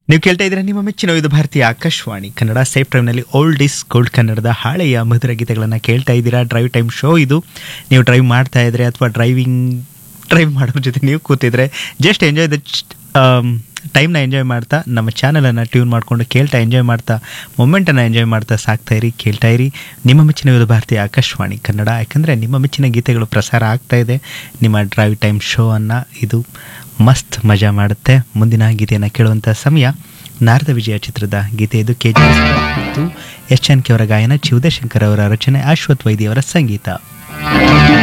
ನೀವು ಕೇಳ್ತಾ ಇದ್ರೆ ನಿಮ್ಮ ಮೆಚ್ಚಿನ ಇದು ಭಾರತೀಯ ಆಕಾಶವಾಣಿ ಕನ್ನಡ ಸೇಫ್ ಟೈಮ್ನಲ್ಲಿ ಓಲ್ಡ್ ಇಸ್ ಗೋಲ್ಡ್ ಕನ್ನಡದ ಹಳೆಯ ಮಧುರ ಗೀತೆಗಳನ್ನು ಕೇಳ್ತಾ ಇದ್ದೀರಾ ಡ್ರೈವ್ ಟೈಮ್ ಶೋ ಇದು ನೀವು ಡ್ರೈವ್ ಮಾಡ್ತಾ ಇದ್ರೆ ಅಥವಾ ಡ್ರೈವಿಂಗ್ ಡ್ರೈವ್ ಮಾಡೋರ ಜೊತೆ ನೀವು ಕೂತಿದ್ರೆ ಜಸ್ಟ್ ಎಂಜಾಯ್ ದ ಟೈಮ್ನ ಎಂಜಾಯ್ ಮಾಡ್ತಾ ನಮ್ಮ ಚಾನಲನ್ನು ಟ್ಯೂನ್ ಮಾಡಿಕೊಂಡು ಕೇಳ್ತಾ ಎಂಜಾಯ್ ಮಾಡ್ತಾ ಮೊಮೆಂಟನ್ನು ಎಂಜಾಯ್ ಮಾಡ್ತಾ ಸಾಕ್ತಾ ಇರಿ ಕೇಳ್ತಾ ಇರಿ ನಿಮ್ಮ ಮೆಚ್ಚಿನ ಇದು ಭಾರತೀಯ ಆಕಾಶವಾಣಿ ಕನ್ನಡ ಯಾಕಂದರೆ ನಿಮ್ಮ ಮೆಚ್ಚಿನ ಗೀತೆಗಳು ಪ್ರಸಾರ ಆಗ್ತಾ ಇದೆ ನಿಮ್ಮ ಡ್ರೈವ್ ಟೈಮ್ ಶೋ ಅನ್ನು ಇದು ಮಸ್ತ್ ಮಜಾ ಮಾಡುತ್ತೆ ಮುಂದಿನ ಗೀತೆಯನ್ನು ಕೇಳುವಂಥ ಸಮಯ ನಾರದ ವಿಜಯ ಚಿತ್ರದ ಗೀತೆ ಇದು ಕೆ ಜಿ ಮತ್ತು ಎಚ್ ಎನ್ ಕೆ ಅವರ ಗಾಯನ ಶಿವದಶಂಕರ್ ಅವರ ರಚನೆ ಅಶ್ವಥ್ ವೈದ್ಯ ಅವರ ಸಂಗೀತ